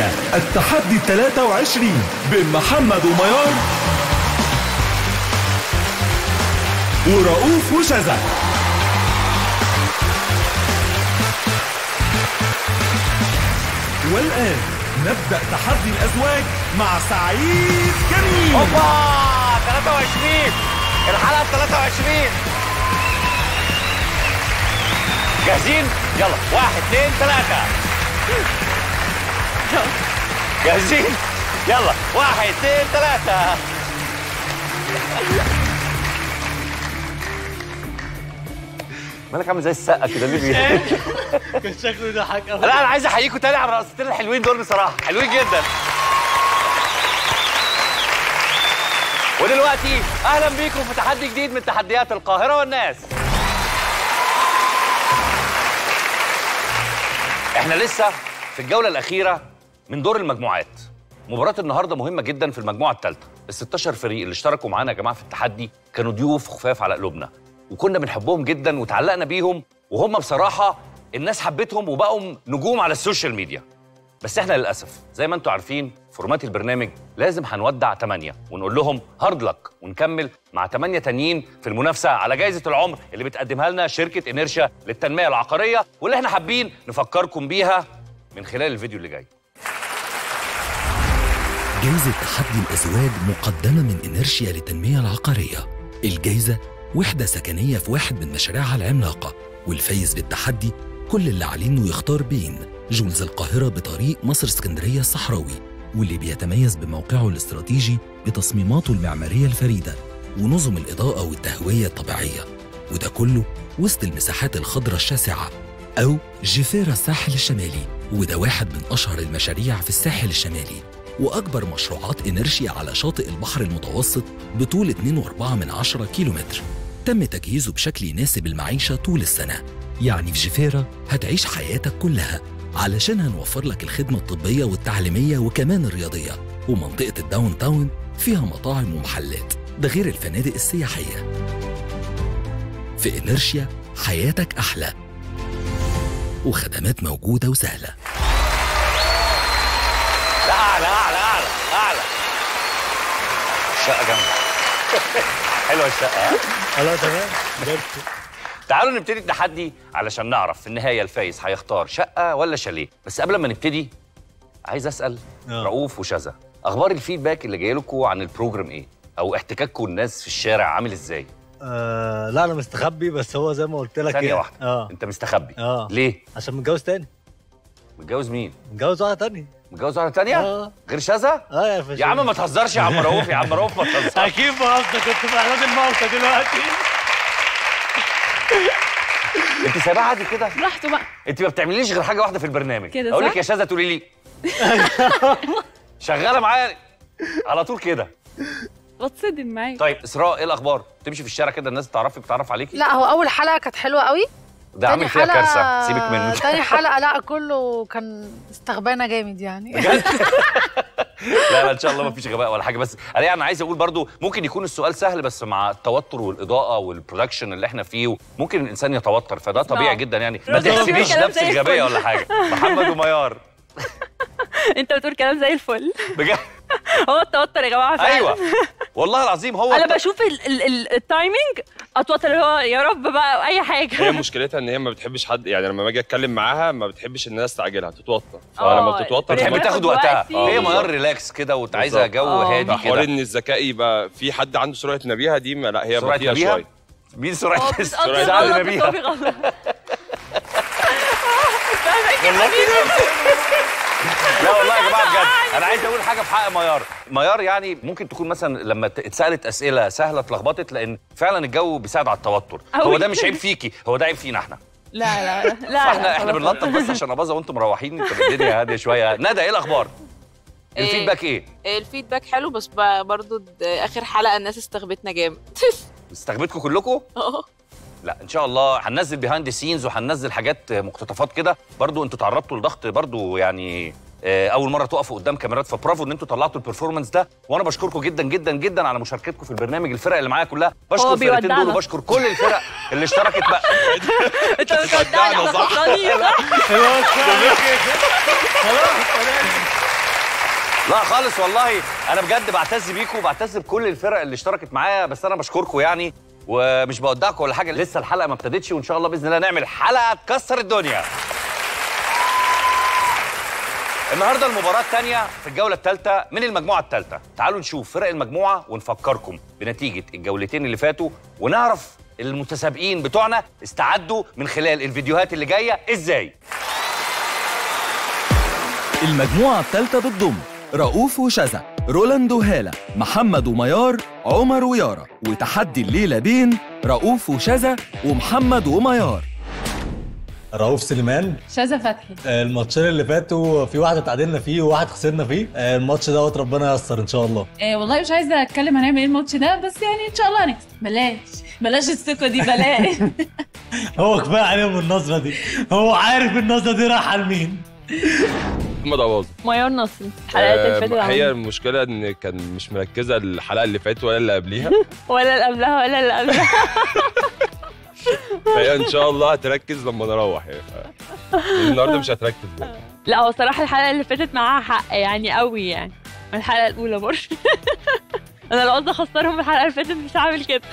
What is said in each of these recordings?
الثانية التحدي 23 بين محمد وميار ورؤوف وشذا والآن نبدأ تحدي الأزواج مع سعيد جميل اوبا 23 الحلقه 23 جاهزين يلا واحد اثنين ثلاثة جاهزين يلا واحد اثنين ثلاثة مالك عامل زي السقة كده ليه بيه؟ كان شكله يضحك قوي لا انا عايز احييكم تاني على الرقصتين الحلوين دول بصراحة حلوين جدا ودلوقتي اهلا بيكم في تحدي جديد من تحديات القاهرة والناس احنا لسه في الجولة الأخيرة من دور المجموعات مباراة النهارده مهمة جدا في المجموعة الثالثة ال 16 فريق اللي اشتركوا معانا يا جماعة في التحدي كانوا ضيوف خفاف على قلوبنا وكنا بنحبهم جدا وتعلقنا بيهم وهم بصراحة الناس حبتهم وبقوا نجوم على السوشيال ميديا بس احنا للاسف زي ما انتم عارفين فورمات البرنامج لازم هنودع 8 ونقول لهم هارد لك ونكمل مع 8 تانيين في المنافسه على جائزه العمر اللي بتقدمها لنا شركه انيرشا للتنميه العقاريه واللي احنا حابين نفكركم بيها من خلال الفيديو اللي جاي جايزة تحدي الأزواج مقدمة من إنرشيا للتنمية العقارية الجايزة وحدة سكنية في واحد من مشاريعها العملاقة والفايز بالتحدي كل اللي عليه إنه يختار بين جولز القاهرة بطريق مصر اسكندرية الصحراوي واللي بيتميز بموقعه الاستراتيجي بتصميماته المعمارية الفريدة ونظم الإضاءة والتهوية الطبيعية وده كله وسط المساحات الخضراء الشاسعة أو جيفيرا الساحل الشمالي وده واحد من أشهر المشاريع في الساحل الشمالي وأكبر مشروعات إنرشيا على شاطئ البحر المتوسط بطول 2.4 من عشرة كيلومتر تم تجهيزه بشكل يناسب المعيشة طول السنة يعني في جيفيرا هتعيش حياتك كلها علشان هنوفر لك الخدمة الطبية والتعليمية وكمان الرياضية ومنطقة الداون تاون فيها مطاعم ومحلات ده غير الفنادق السياحية في إنرشيا حياتك أحلى وخدمات موجودة وسهلة لا اعلى اعلى اعلى اعلى الشقه جامده حلوه الشقه ها؟ خلاص تمام بجد تعالوا نبتدي التحدي علشان نعرف في النهايه الفايز هيختار شقه ولا شاليه بس قبل ما نبتدي عايز اسال آه. رؤوف وشذا اخبار الفيدباك اللي جاي لكم عن البروجرام ايه او احتكاككم الناس في الشارع عامل ازاي آه لا انا مستخبي بس هو زي ما قلت لك ثانيه يعني. واحده اه انت مستخبي اه ليه عشان متجوز تاني متجوز مين متجوز واحده تانية متجوز واحده تانية اه غير شذا اه يا فشل يا عم ما تهزرش يا عم رؤوف يا عم رؤوف ما تهزرش اكيد ما قصدك كنت في اعلان الموتى دلوقتي انت سايباها عادي كده براحته بقى انت ما بتعمليش غير حاجه واحده في البرنامج كده اقول صح؟ لك يا شاذة تقولي لي شغاله معايا على طول كده بتصدم معاك طيب اسراء ايه الاخبار تمشي في الشارع كده الناس تعرفك بتعرف عليكي لا هو اول حلقه كانت حلوه قوي ده عامل فيها كارثه سيبك منه تاني حلقه لا كله كان استغبانا جامد يعني لا لا ان شاء الله ما فيش غباء ولا حاجه بس انا يعني عايز اقول برضو ممكن يكون السؤال سهل بس مع التوتر والاضاءه والبرودكشن اللي احنا فيه ممكن الانسان يتوتر فده طبيعي نعم. جدا يعني ما رد الفعل تحسبيش كلام نفس زي الغبيه الفل. ولا حاجه محمد وميار انت بتقول كلام زي الفل بجد هو التوتر يا جماعه فعلا ايوه والله العظيم هو انا الت- بشوف ال- ال- ال- التايمينج اتوتر اللي هو يا رب بقى اي هي حاجه مشكلتها ان هي ما بتحبش حد يعني لما باجي اتكلم معاها ما بتحبش الناس تعجلها تتوتر آه، فلما بتتوتر بتحب بتحب كمان- تاخد بتاخد وقتها وقتي. هي بالظبط. ميار ريلاكس كده وعايزه بالظبط. جو آه. هادي فحوار كده ان الذكاء يبقى في حد عنده سرعه نبيهه دي ما لا هي سرعه بطيئه نبيها شويه مين هو سرعه بتقضي سرعه غلط بس نبيها هو بيغلط. فاهمك يا حبيبي لا والله يا جماعه بجد انا عايز اقول حاجه في حق ميار ميار يعني ممكن تكون مثلا لما ت- اتسالت اسئله سهله اتلخبطت لان فعلا الجو بيساعد على التوتر أوي. هو ده مش عيب فيكي هو ده عيب فينا احنا لا لا لا لا فاحنا لا، احنا خلاص. بنلطف بس عشان اباظه وانتم مروحين تبقى الدنيا هاديه شويه ندى ايه الاخبار إيه. الفيدباك ايه الفيدباك حلو بس ب- برضو د- اخر حلقه الناس استغبتنا جامد استغبتكم كلكم اه لا ان شاء الله هننزل بيهايند سينز وهننزل حاجات مقتطفات كده برضو انتوا تعرضتوا لضغط برضو يعني آه، اول مره تقفوا قدام كاميرات فبرافو ان انتوا طلعتوا البرفورمانس ده وانا بشكركم جدا جدا جدا على مشاركتكم في البرنامج الفرق اللي معايا كلها بشكر هو الفرقتين دول بيودعنا. وبشكر كل الفرق اللي اشتركت بقى انت بتودعني احنا خسرانين صح؟ خلاص خلاص لا خالص والله انا بجد بعتز بيكم وبعتز بكل الفرق اللي اشتركت معايا بس انا بشكركم يعني ومش بودعكم ولا حاجه لسه الحلقه ما ابتدتش وان شاء الله باذن الله نعمل حلقه تكسر الدنيا النهارده المباراة الثانية في الجولة الثالثة من المجموعة الثالثة، تعالوا نشوف فرق المجموعة ونفكركم بنتيجة الجولتين اللي فاتوا ونعرف المتسابقين بتوعنا استعدوا من خلال الفيديوهات اللي جاية ازاي؟ المجموعة الثالثة بتضم رؤوف وشذا رولاند وهالة محمد وميار عمر ويارا وتحدي الليلة بين رؤوف وشذا ومحمد وميار رؤوف سليمان شاذة فتحي آه، الماتشين اللي فاتوا في واحد اتعادلنا فيه وواحد خسرنا فيه آه، الماتش دوت ربنا ييسر ان شاء الله آه والله مش عايزه اتكلم هنعمل ايه الماتش ده بس يعني ان شاء الله هنكسب بلاش بلاش الثقه دي بلاش هو كفايه عليهم النظره دي هو عارف النظره دي رايحه لمين محمد عوض ميار نصري الحلقات اللي فاتت هي عملنا. المشكله ان كان مش مركزه الحلقه اللي فاتت ولا اللي قبليها ولا اللي قبلها ولا اللي قبلها فهي ان شاء الله هتركز لما نروح يعني ف- النهارده مش هتركز بقى. لا هو صراحة الحلقة اللي فاتت معاها حق يعني قوي يعني من الحلقة الأولى برضه أنا لو قصدي أخسرهم الحلقة اللي فاتت مش هعمل كده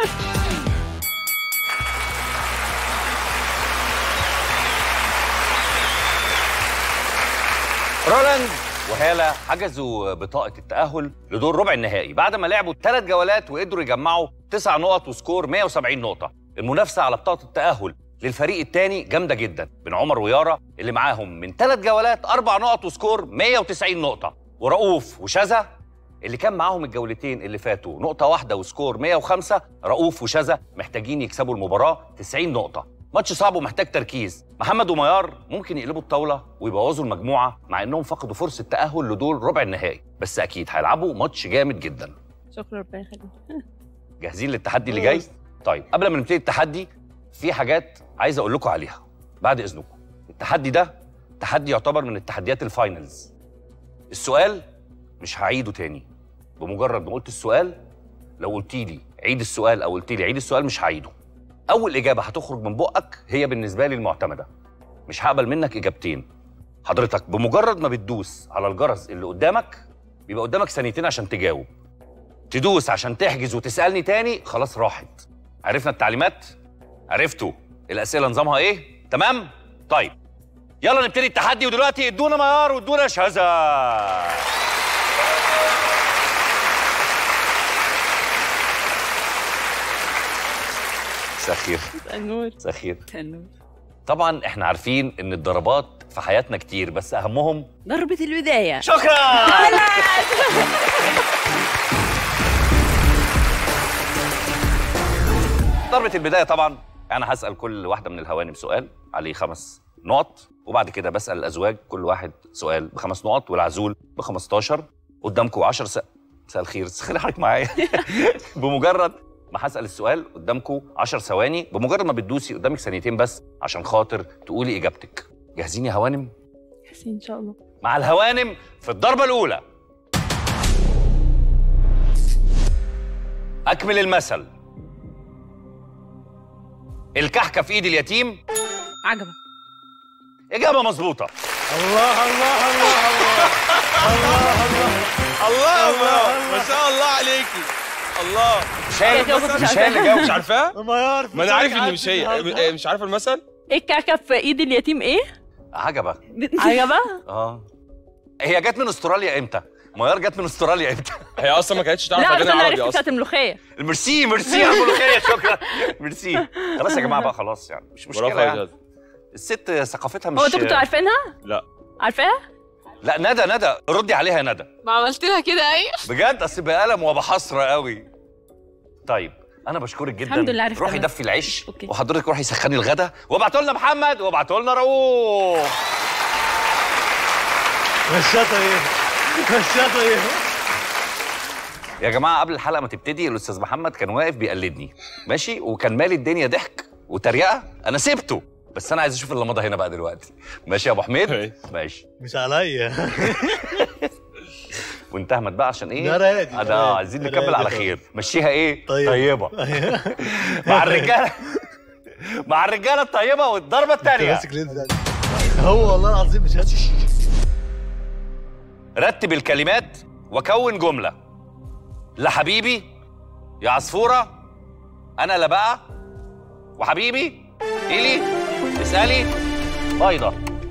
رولاند وهالة حجزوا بطاقة التأهل لدور ربع النهائي بعد ما لعبوا ثلاث جولات وقدروا يجمعوا تسع نقط وسكور 170 نقطة المنافسة على بطاقة التأهل للفريق الثاني جامدة جدا بين عمر ويارا اللي معاهم من ثلاث جولات أربع نقط وسكور 190 نقطة ورؤوف وشذا اللي كان معاهم الجولتين اللي فاتوا نقطة واحدة وسكور 105 رؤوف وشذا محتاجين يكسبوا المباراة 90 نقطة ماتش صعب ومحتاج تركيز محمد وميار ممكن يقلبوا الطاولة ويبوظوا المجموعة مع انهم فقدوا فرصة تأهل لدور ربع النهائي بس اكيد هيلعبوا ماتش جامد جدا شكرا ربنا يخليك جاهزين للتحدي اللي جاي طيب قبل ما نبتدي التحدي في حاجات عايز اقول لكم عليها بعد اذنكم التحدي ده تحدي يعتبر من التحديات الفاينلز السؤال مش هعيده تاني بمجرد ما قلت السؤال لو قلت لي عيد السؤال او قلت لي عيد السؤال مش هعيده اول اجابه هتخرج من بقك هي بالنسبه لي المعتمده مش هقبل منك اجابتين حضرتك بمجرد ما بتدوس على الجرس اللي قدامك بيبقى قدامك ثانيتين عشان تجاوب تدوس عشان تحجز وتسالني تاني خلاص راحت عرفنا التعليمات عرفتوا الاسئله نظامها ايه تمام طيب يلا نبتدي التحدي ودلوقتي ادونا ميار وادونا شهزه مساء الخير النور مساء الخير النور طبعا احنا عارفين ان الضربات في حياتنا كتير بس اهمهم ضربة البداية شكرا ضربة البداية طبعا أنا هسأل كل واحدة من الهوانم سؤال عليه خمس نقط وبعد كده بسأل الأزواج كل واحد سؤال بخمس نقط والعزول ب 15 قدامكم 10 س... مساء الخير خلي حضرتك معايا بمجرد ما هسأل السؤال قدامكم 10 ثواني بمجرد ما بتدوسي قدامك ثانيتين بس عشان خاطر تقولي إجابتك جاهزين يا هوانم؟ حسين إن شاء الله مع الهوانم في الضربة الأولى أكمل المثل الكحكة في إيد اليتيم عجبة إجابة مظبوطة الله الله الله الله الله الله ما شاء الله عليكي الله مش هي كده كنت مش هي اللي جاوبت مش عارفاها ميار ما انا عارف ان مش هي مش عارفه المثل إيه الكعكة في إيد اليتيم إيه؟ عجبة عجبة؟ اه هي جت من استراليا امتى؟ ميار جت من استراليا امتى؟ هي اصلا ما كانتش تعرف لا اغاني أصل أنا عربي عرفت اصلا بتاعت الملوخية ميرسي ميرسي يا ملوخية شكرا ميرسي خلاص يا جماعة بقى خلاص يعني مش برافو مشكلة يا يعني جاد. الست ثقافتها مش هو أنتوا كنتوا عارفينها؟ لا عارفاها؟ لا ندى ندى ردي عليها يا ندى ما عملت لها كده ايوه بجد اصل بقلم وبحسره قوي طيب انا بشكرك جدا الحمد لله عرفت روحي أنا. دفي العيش أوكي. وحضرتك روحي سخني الغدا وابعتوا لنا محمد وابعتوا لنا رؤوف مشاطه ايه مشاطه ايه يا جماعه قبل الحلقه ما تبتدي الاستاذ محمد كان واقف بيقلدني ماشي وكان مالي الدنيا ضحك وتريقه انا سبته بس انا عايز اشوف اللي مضى هنا بقى دلوقتي ماشي يا ابو حميد ماشي. ماشي مش عليا وانت احمد بقى عشان ايه ده رايق، آه، ده ده رايق، عايزين ده نكمل رايق على خالص. خير مشيها ايه طيب. طيبه مع الرجاله مع الرجاله الطيبه والضربه الثانيه ماسك ليه ده؟ هو والله العظيم مش هاتش رتب الكلمات وكون جمله لحبيبي يا عصفوره انا لا بقى وحبيبي إلي اسالي بيضه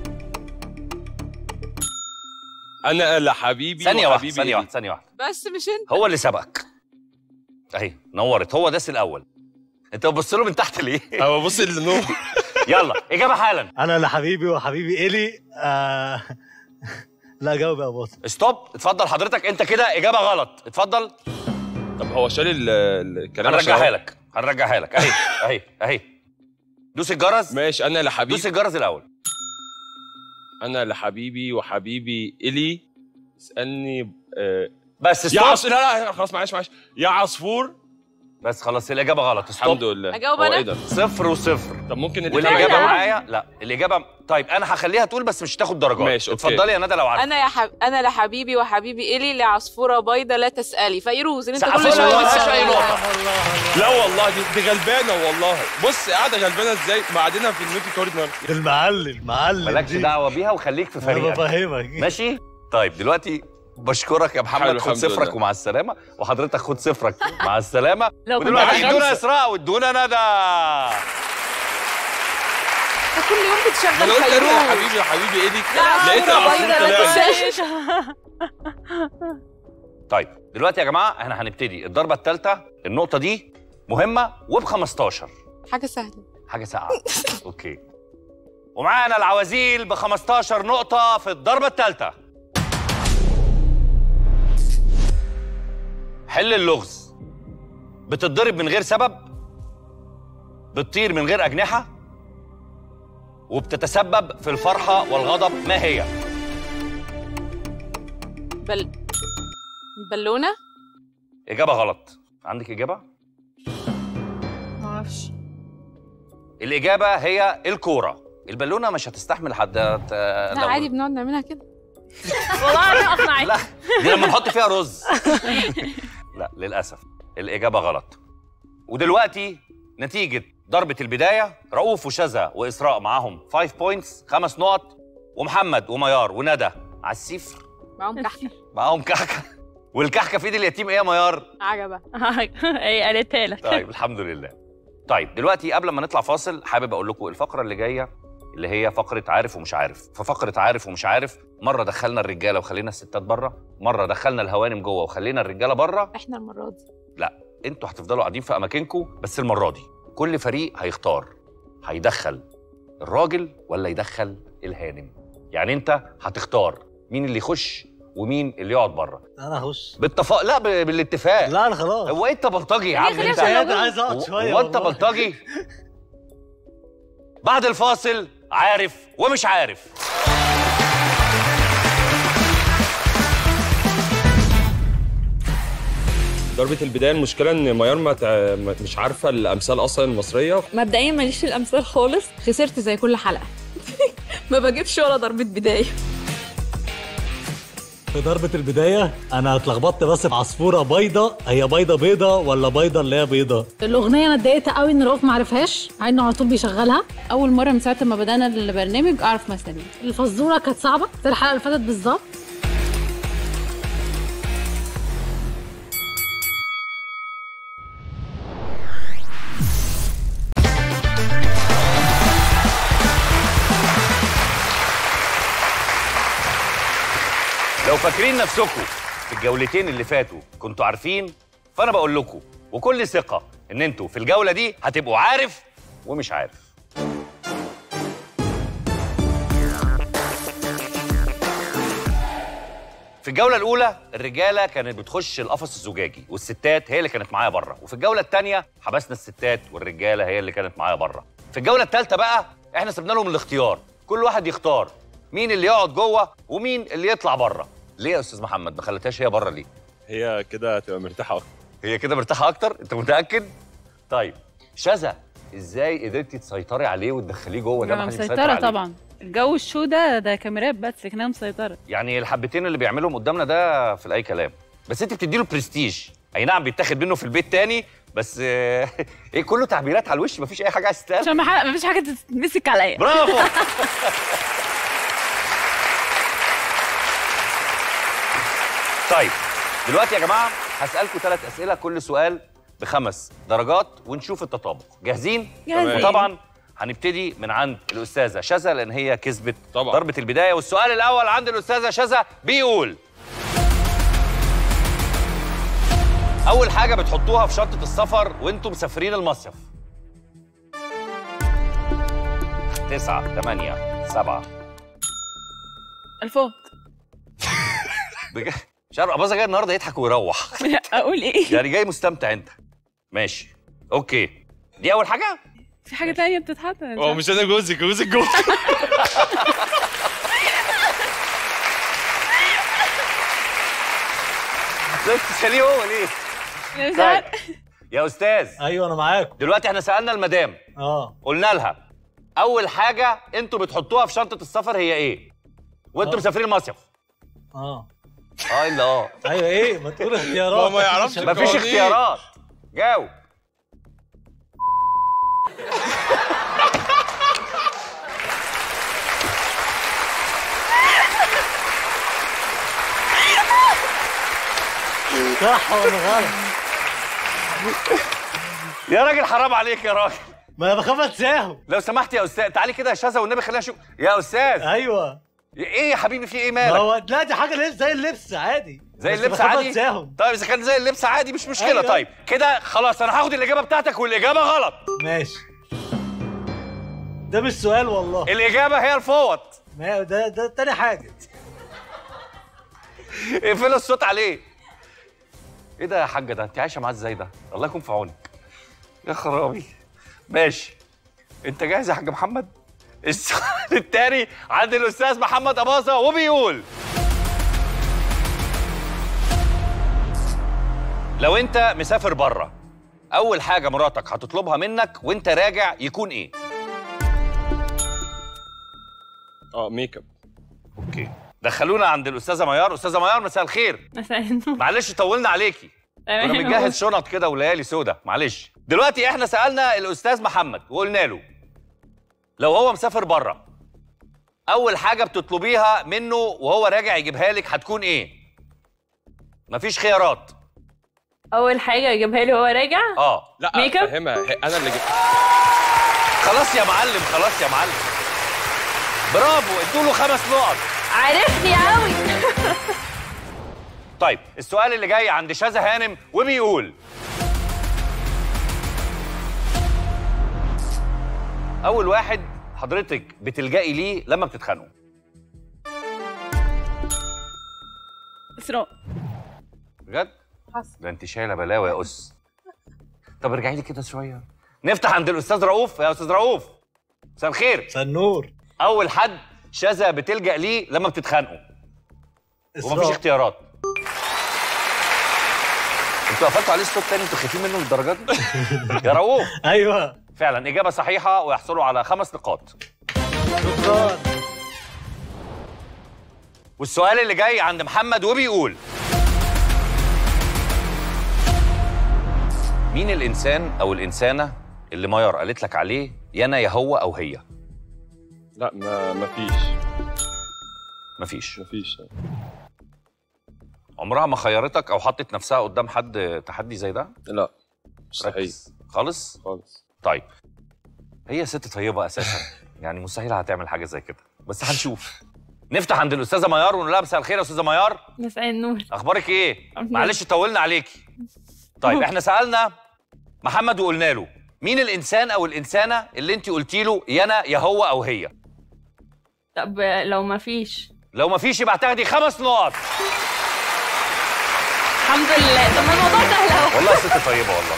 انا لحبيبي ثانيه واحده وحبيبي ثانيه إيه؟ واحده ثانيه واحده بس مش انت هو اللي سبقك اهي نورت هو داس الاول انت بتبص له من تحت ليه انا ببص للنور يلا اجابه حالا انا لحبيبي وحبيبي الي آه... لا جاوب يا بطل ستوب اتفضل حضرتك انت كده اجابه غلط اتفضل طب هو شال ال- ال- الكلام هنرجعها عشان- لك هنرجعها لك اهي اهي اهي دوس الجرس ماشي انا لحبيبي دوس الجرس الاول انا لحبيبي وحبيبي الي اسالني آه بس يا ستوب عصفور لا لا خلاص معلش معلش يا عصفور بس خلاص الاجابه غلط الحمد ستوب لله أجاوب هو أنا؟ ايه ده صفر وصفر طب ممكن اللي والاجابه لا. معايا لا الاجابه طيب انا هخليها تقول بس مش هتاخد درجات ماشي، أوكي. اتفضلي يا ندى لو عارفه انا يا حب... انا لحبيبي وحبيبي الي لعصفوره بيضه لا تسالي فيروز اللي انت سقفوا كل لها شويه ومفيش اي بتشغلها. نقطه لا والله دي, دي غلبانه والله بص قاعده غلبانه ازاي بعدين في النوتي كورنر المعلم معلم مالكش دي. دعوه بيها وخليك في انا فريقك بفهمك ماشي طيب دلوقتي بشكرك يا محمد حلو، خد الحمد صفرك لله. ومع السلامه وحضرتك خد صفرك مع السلامه لو كنت ودلوقتي معايا ادونا خمسة. اسراء وادونا ندى انت كل يوم بتشغل انا قلت انا فيروز يا حبيبي يا حبيبي ايه دي لا، لقيت عصفورة العصفور بيضة لا طلع تسالي. طيب دلوقتي يا جماعه احنا هنبتدي الضربه الثالثه النقطه دي مهمه وب 15 حاجه سهله حاجه ساقعه اوكي ومعانا العوازيل ب 15 نقطه في الضربه الثالثه حل اللغز بتتضرب من غير سبب بتطير من غير اجنحه وبتتسبب في الفرحه والغضب ما هي بل بالونه اجابه غلط عندك اجابه معرفش الاجابه هي الكوره البالونه مش هتستحمل حد لا عادي بنقعد نعملها كده والله انا اقنعك لا دي لما نحط فيها رز لا للاسف الاجابه غلط ودلوقتي نتيجه ضربه البدايه رؤوف وشذا واسراء معاهم 5 بوينتس خمس نقط ومحمد وميار وندى على الصفر معاهم كحكه معاهم كحكه والكحكه في ايد اليتيم ايه يا ميار عجبه هي قالتها لك طيب الحمد لله طيب دلوقتي قبل ما نطلع فاصل حابب اقول لكم الفقره اللي جايه اللي هي فقره عارف ومش عارف ففقره عارف ومش عارف مره دخلنا الرجاله وخلينا الستات بره مره دخلنا الهوانم جوه وخلينا الرجاله بره احنا المره دي لا انتوا هتفضلوا قاعدين في اماكنكم بس المره دي كل فريق هيختار هيدخل الراجل ولا يدخل الهانم يعني انت هتختار مين اللي يخش ومين اللي يقعد بره انا هخش بالتفاق لا ب- بالاتفاق لا انا خلاص هو انت بلطجي يا عم خليها انت عشان لو انا عايز اقعد شويه هو انت والله. بلطجي بعد الفاصل عارف ومش عارف ضربه البدايه المشكله ان ميار ما تع... ما- مش عارفه الامثال اصلا المصريه مبدئيا ماليش في الامثال خالص خسرت زي كل حلقه ما بجيبش ولا ضربه بدايه في ضربة البداية أنا اتلخبطت بس في عصفورة بيضة هي بيضة بيضة ولا بيضة اللي هي بيضة؟ الاغنيه انا اتضايقت قوي ان رؤوف ما عرفهاش مع انه على طول بيشغلها اول مره من ساعه ما بدانا البرنامج اعرف مثلا الفزوره كانت صعبه زي الحلقه اللي فاتت بالظبط لو فاكرين نفسكم في الجولتين اللي فاتوا كنتوا عارفين فانا بقول لكم وكل ثقه ان انتوا في الجوله دي هتبقوا عارف ومش عارف في الجولة الأولى الرجالة كانت بتخش القفص الزجاجي والستات هي اللي كانت معايا بره، وفي الجولة الثانية حبسنا الستات والرجالة هي اللي كانت معايا بره. في الجولة الثالثة بقى احنا سيبنا لهم الاختيار، كل واحد يختار مين اللي يقعد جوه ومين اللي يطلع بره. ليه يا أستاذ محمد ما خليتهاش هي بره ليه؟ هي كده هتبقى مرتاحه اكتر هي كده مرتاحة أكتر؟ أنت متأكد؟ طيب شذا ازاي قدرتي تسيطري عليه وتدخليه جوه ده ما انا حدش يسيطر مسيطره عليه؟ طبعا الجو الشو ده ده كاميرات بس لكن انا مسيطره يعني الحبتين اللي بيعملهم قدامنا ده في اي كلام بس انت بتدي له برستيج اي نعم بيتاخد منه في البيت تاني بس آه، ايه كله تعبيرات على الوش مفيش اي حاجه عايز تتقال عشان ما ح- مفيش حاجه تتمسك عليا برافو طيب دلوقتي يا جماعه هسالكم ثلاث اسئله كل سؤال بخمس درجات ونشوف التطابق جاهزين جاهزين. وطبعا هنبتدي من عند الاستاذه شذا لان هي كسبت طبعا. ضربه البدايه والسؤال الاول عند الاستاذه شذا بيقول اول حاجه بتحطوها في شنطه السفر وانتم مسافرين المصيف تسعة ثمانية سبعة الفوط بجد مش عارف اباظه جاي النهارده يضحك ويروح اقول ايه يعني جاي مستمتع انت ماشي اوكي دي اول حاجه في حاجه تانية بتتحط أنا هو مش انا جوزك جوزك جوه ليه تساليه هو ليه مش طيب عارفة. يا استاذ ايوه انا معاكم دلوقتي احنا سالنا المدام اه قلنا لها اول حاجه انتوا بتحطوها في شنطه السفر هي ايه وانتوا آه. مسافرين المصيف اه اه الا اه ايوه ايه ما تقول اختيارات هو ما يعرفش مفيش القوانين. اختيارات جاوب صح ولا غلط يا راجل حرام عليك يا راجل ما انا بخاف انساهم لو سمحت يا استاذ تعالي كده يا شذا والنبي خلينا نشوف يا استاذ ايوه ايه يا حبيبي في ايه ما مالك هو لا دي حاجه ليه زي اللبس عادي زي بس اللبس بخاف عادي انساهم طيب اذا كان زي اللبس عادي مش مشكله أيوة. طيب كده خلاص انا هاخد الاجابه بتاعتك والاجابه غلط ماشي ده مش سؤال والله الاجابه هي الفوط ما ده ده تاني حاجه اقفلوا الصوت عليه ايه ده يا حاجه ده انت عايشه معاه ازاي ده الله يكون في عونك يا خرابي ماشي انت جاهز يا حاج محمد السؤال التاني عند الاستاذ محمد اباظه وبيقول لو انت مسافر بره اول حاجه مراتك هتطلبها منك وانت راجع يكون ايه اه ميك اب اوكي دخلونا عند الاستاذه ميار استاذه ميار مساء الخير مثلا معلش طولنا عليكي كنا تمام. بنجهز شنط كده وليالي سودا معلش دلوقتي احنا سالنا الاستاذ محمد وقلنا له لو هو مسافر بره اول حاجه بتطلبيها منه وهو راجع يجيبها لك هتكون ايه مفيش خيارات اول حاجه يجيبها لي وهو راجع اه لا ميك اب؟ فهمها هي- انا اللي جبت خلاص يا معلم خلاص يا معلم برافو ادوا له خمس نقط عرفني قوي طيب السؤال اللي جاي عند شاذة هانم وبيقول أول واحد حضرتك بتلجئي ليه لما بتتخانقوا اسراء بجد؟ حصل ده انت شايله بلاوي يا أس طب ارجعي لي كده شوية نفتح عند الأستاذ رؤوف يا أستاذ رؤوف مساء الخير سنور أول حد شاذة بتلجأ ليه لما بتتخانقوا ومفيش إسراء. اختيارات انتوا قفلتوا عليه الصوت تاني انتوا خايفين منه للدرجات دي؟ يا رؤوف ايوه فعلا إجابة صحيحة ويحصلوا على خمس نقاط شكرا والسؤال اللي جاي عند محمد وبيقول مين الإنسان أو الإنسانة اللي ميار قالت لك عليه يانا يا هو أو هي؟ لا ما ما فيش مفيش ما فيش عمرها ما خيرتك أو حطت نفسها قدام حد تحدي زي ده؟ لا مستحيل ركز. خالص؟ خالص طيب هي ست طيبة أساسا يعني مستحيل هتعمل حاجة زي كده بس هنشوف نفتح عند الأستاذة ميار ونقول لها مساء الخير يا أستاذة ميار مساء النور اخبارك ايه الحمد معلش طولنا عليكي طيب احنا سالنا محمد وقلنا له مين الانسان او الانسانه اللي انت قلتي له يانا يا هو او هي طب لو ما فيش لو ما فيش يبقى هتاخدي خمس نقط الحمد لله طب ما الموضوع سهل اهو والله ست طيبه والله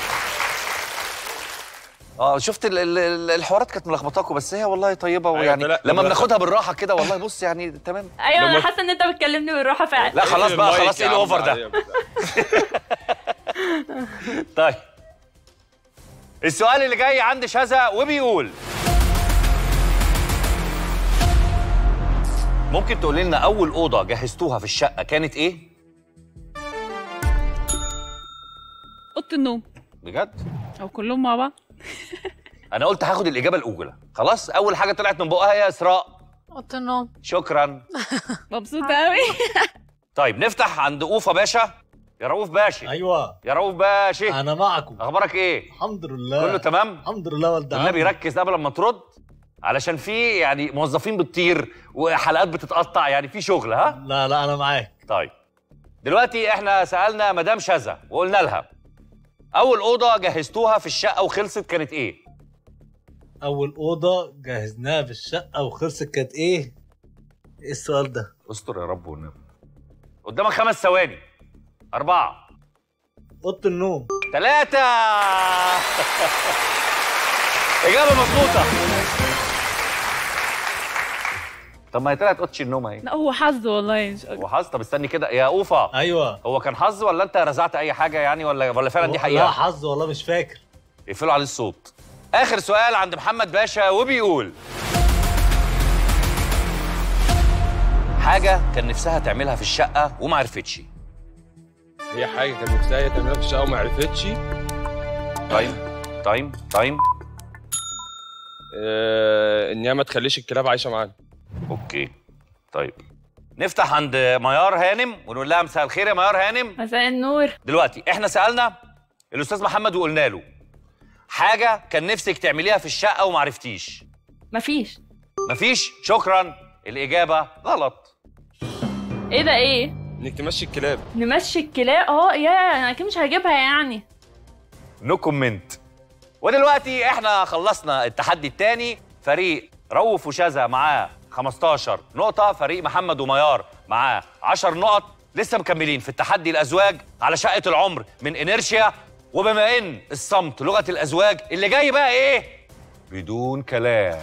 اه شفت ال- ال- ال- الحوارات كانت ملخبطاكوا بس هي والله طيبه أيوة، ويعني لا، لما لا. بناخدها بالراحه كده والله بص يعني تمام ايوه انا لما- حاسه ان انت بتكلمني بالراحه فعلا لا خلاص بقى المايك خلاص يا ايه عم الاوفر ده عليا. طيب السؤال اللي جاي عند شذا وبيقول ممكن تقولي لنا اول اوضه جهزتوها في الشقه كانت ايه اوضه النوم بجد او كلهم مع بعض انا قلت هاخد الاجابه الاولى خلاص اول حاجه طلعت من بقها يا اسراء اوضه النوم شكرا مبسوطه قوي طيب نفتح عند اوفا باشا يا رؤوف باشا ايوه يا رؤوف باشا انا معكم اخبارك ايه الحمد لله كله تمام الحمد لله ولد النبي عمي. ركز قبل ما ترد علشان في يعني موظفين بتطير وحلقات بتتقطع يعني في شغل ها لا لا انا معاك طيب دلوقتي احنا سالنا مدام شذا وقلنا لها اول اوضه جهزتوها في الشقه وخلصت كانت ايه اول اوضه جهزناها في الشقه وخلصت كانت ايه ايه السؤال ده استر يا رب والنبي قدامك خمس ثواني أربعة اوضه النوم ثلاثة إجابة مظبوطة طب ما هي طلعت اوضه النوم اهي لا هو حظ والله مش أكتر. هو حظ طب استني كده يا اوفا ايوه هو كان حظ ولا انت رزعت اي حاجه يعني ولا ولا فعلا دي لا حقيقه حظ والله مش فاكر يقفلوا عليه الصوت اخر سؤال عند محمد باشا وبيقول حاجه كان نفسها تعملها في الشقه وما عرفتش هي حاجه كان نفسها هي تعملها في الشقه وما عرفتش تايم تايم تايم آه ان هي ما تخليش الكلاب عايشه معانا اوكي طيب نفتح عند ميار هانم ونقول لها مساء الخير يا ميار هانم مساء النور دلوقتي احنا سالنا الاستاذ محمد وقلنا له حاجه كان نفسك تعمليها في الشقه وما عرفتيش مفيش مفيش شكرا الاجابه غلط ايه ده ايه انك تمشي الكلاب نمشي الكلاب اه يا انا اكيد مش هجيبها يعني نو كومنت ودلوقتي احنا خلصنا التحدي الثاني فريق رؤوف وشذا معاه 15 نقطة فريق محمد وميار معاه 10 نقط لسه مكملين في التحدي الأزواج على شقة العمر من إنيرشيا وبما إن الصمت لغة الأزواج اللي جاي بقى إيه؟ بدون كلام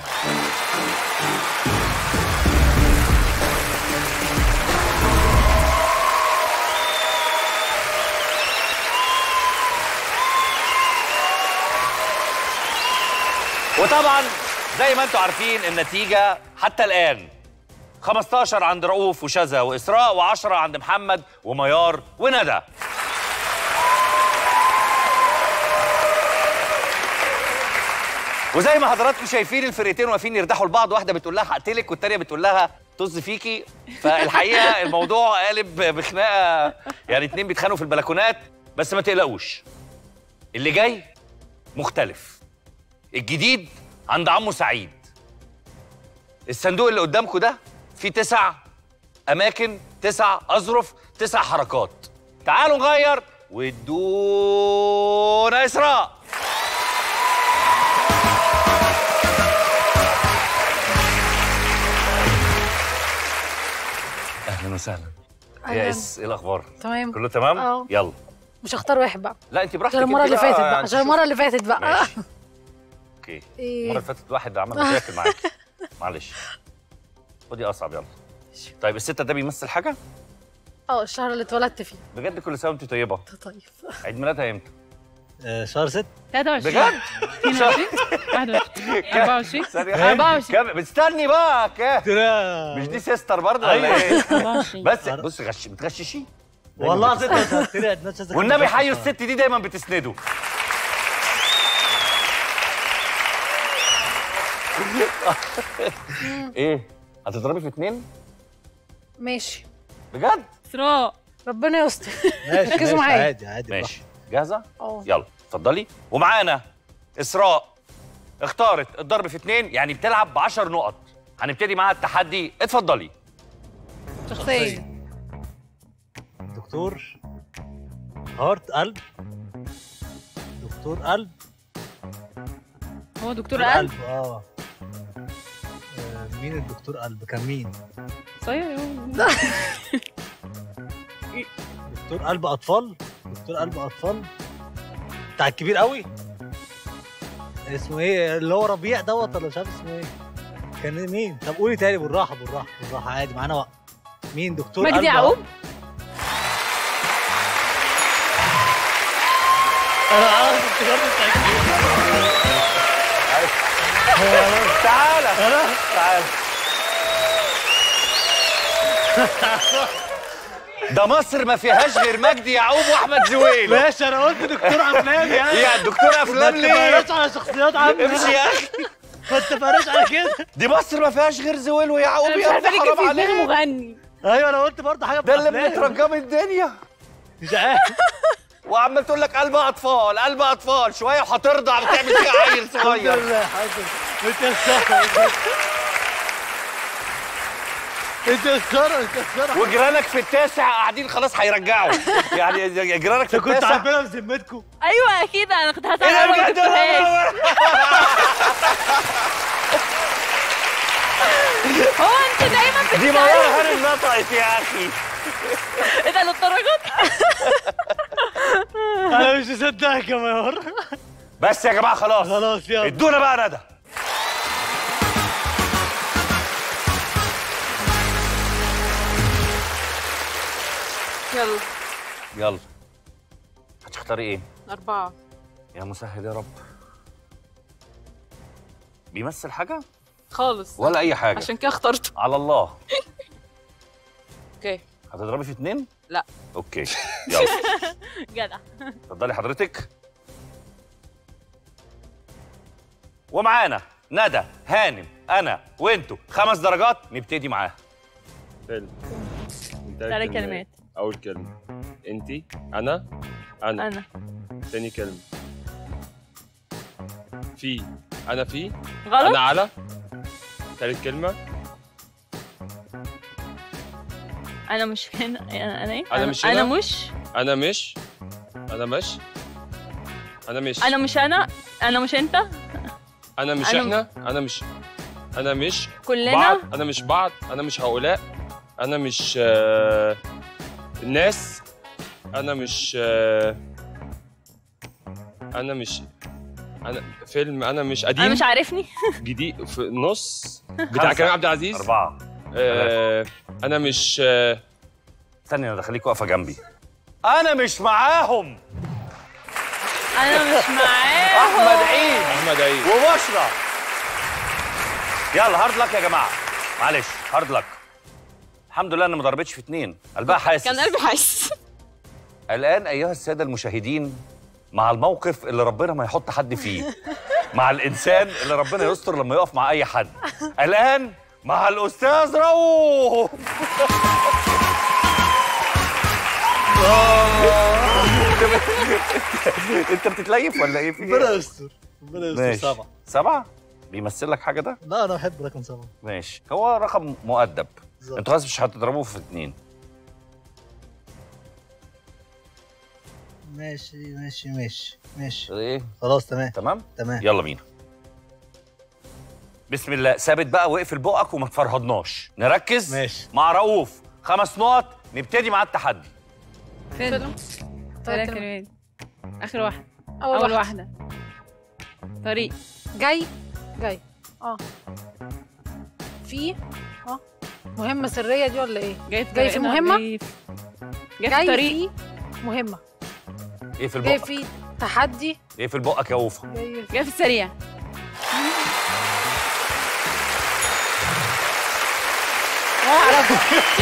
وطبعا زي ما انتم عارفين النتيجة حتى الآن 15 عند رؤوف وشذا وإسراء و10 عند محمد وميار وندى وزي ما حضراتكم شايفين الفرقتين واقفين يردحوا لبعض واحده بتقول لها هقتلك والتانيه بتقول لها طز فيكي فالحقيقه الموضوع قالب بخناقه يعني اتنين بيتخانقوا في البلكونات بس ما تقلقوش اللي جاي مختلف الجديد عند عمو سعيد الصندوق اللي قدامكم ده فيه تسع اماكن تسع اظرف تسع حركات تعالوا نغير وادونا اسراء اهلا وسهلا يا أهلاً. اس ايه الاخبار تمام كله تمام اه يلا مش هختار واحد بقى لا انت براحتك عشان المره انت اللي بقى فاتت بقى يعني عشان شوف- المره اللي فاتت بقى ماشي اوكي إيه. المره اللي فاتت واحد عمل مشاكل معاك معلش خدي اصعب يلا طيب الستة ده بيمثل حاجة؟ اه الشهر اللي اتولدت فيه بجد كل سنة وانت طيبة طيب عيد ميلادها امتى؟ آه شهر 6 23 بجد؟ 22 21 24 ثانية 24 كم مستني بقى كام؟ مش دي سيستر برضه ولا أيوة. ايه؟ 24 بس بص غش بتغششي والله العظيم انت قلت لي عيد ميلاد شاذة والنبي كان حيوا بيحصل. الست دي دايما بتسنده ايه؟ هتضربي في اتنين؟ ماشي بجد؟ اسراء ربنا يستر ماشي ركزوا ماشي معايا. عادي عادي ماشي جاهزة؟ اه يلا اتفضلي ومعانا اسراء اختارت الضرب في اتنين يعني بتلعب ب 10 نقط هنبتدي معاها التحدي اتفضلي شخصية دكتور هارت قلب دكتور قلب هو دكتور قلب اه آه، مين الدكتور قلب كان مين صحيح دكتور قلب اطفال دكتور قلب اطفال بتاع الكبير قوي اسمه ايه اللي هو ربيع دوت ولا مش عارف اسمه ايه كان مين طب قولي تاني بالراحه بالراحه بالراحه عادي معانا وقت مين دكتور مجدي قلب يعقوب انا عارف افتكرت بتاع الكبير تعالى تعالى ده مصر ما فيهاش غير مجدي يعقوب واحمد زويل ماشي انا قلت دكتور افلام يعني يا دكتور افلام ما ليه اتفقناش على شخصيات عامه امشي يا اخي ما اتفقناش على كده دي مصر ما فيهاش غير زويل ويعقوب انا مش يا عارفه ابني ليه جه حرام في دماغي عليك مغني ايوه انا قلت برضه حاجه ده اللي بأفلام. بنترجم الدنيا مش عارف وعمال تقول لك قلب اطفال قلب اطفال شويه وهترضع وتعمل فيها عيل الحمد صغير لله الحمد لله متيسره متيسره متيسره وجيرانك في التاسع قاعدين خلاص هيرجعوا يعني جيرانك في انت كنت التاسع عارفينها بذمتكم ايوه اكيد انا كنت ايه هسأل ده ما بجد جبتوهاش هو انت دايما دي بتسأل مرة هانم نطقت يا اخي ايه ده للدرجات انا مش مصدقك يا ميار بس يا جماعه خلاص خلاص يلا ادونا بقى ندى يلا يلا هتختاري ايه أربعة يا مسهل يا رب بيمثل حاجه خالص ولا اي حاجه عشان كده اخترته على الله اوكي هتضربي في اتنين لا اوكي يلا جدع اتفضلي حضرتك ومعانا ندى هانم انا وانتوا خمس درجات نبتدي معاها فيلم ثلاث ثلاث كلمات اول كلمه انتي انا انا انا تاني كلمه في انا في غلط انا على تالت كلمه انا مش هنا انا انا ايه أنا مش انا هنا؟ مش انا مش انا مش انا مش انا مش انا انا مش انت انا مش أنا- احنا انا مش انا مش كلنا بعض انا مش بعض انا مش هؤلاء انا مش آه الناس انا مش آه انا مش انا فيلم انا مش قديم انا مش عارفني جديد في النص بتاع خمسة. كريم عبد العزيز اربعه آه انا مش آه استني انا خليك واقفه جنبي انا مش معاهم انا مش معاهم احمد عيد احمد عيد وبشرى يلا هارد لك يا جماعه معلش هارد لك الحمد لله اني ما ضربتش في اتنين قلبها حاسس كان قلبي حاسس الان ايها الساده المشاهدين مع الموقف اللي ربنا ما يحط حد فيه مع الانسان اللي ربنا يستر لما يقف مع اي حد الان مع الاستاذ رؤوف انت بتتليف ولا ايه في ربنا ايه؟ يستر ربنا يستر ماشي سبعه سبعة بيمثل لك حاجة ده؟ لا انا بحب رقم سبعه ماشي هو رقم مؤدب بالظبط. انتوا خلاص مش هتضربوه في اتنين ماشي ماشي ماشي ماشي ايه خلاص تمام تمام؟ تمام يلا بينا بسم الله ثابت بقى واقفل بقك وما تفرهدناش نركز ماشي. مع رؤوف خمس نقط نبتدي مع التحدي فيلم ثلاث طيب، كلمات اخر واحده اول, اول واحده واحده طريق جاي جاي اه في اه مهمه سريه دي ولا ايه جاي في جاي في طريقنا، مهمة؟ جاي في جاي في جاي طريق في مهمه ايه في جاي البقك؟ في تحدي ايه في البقك يا وفا؟ جاي في جاي في السريع ولا اعرفه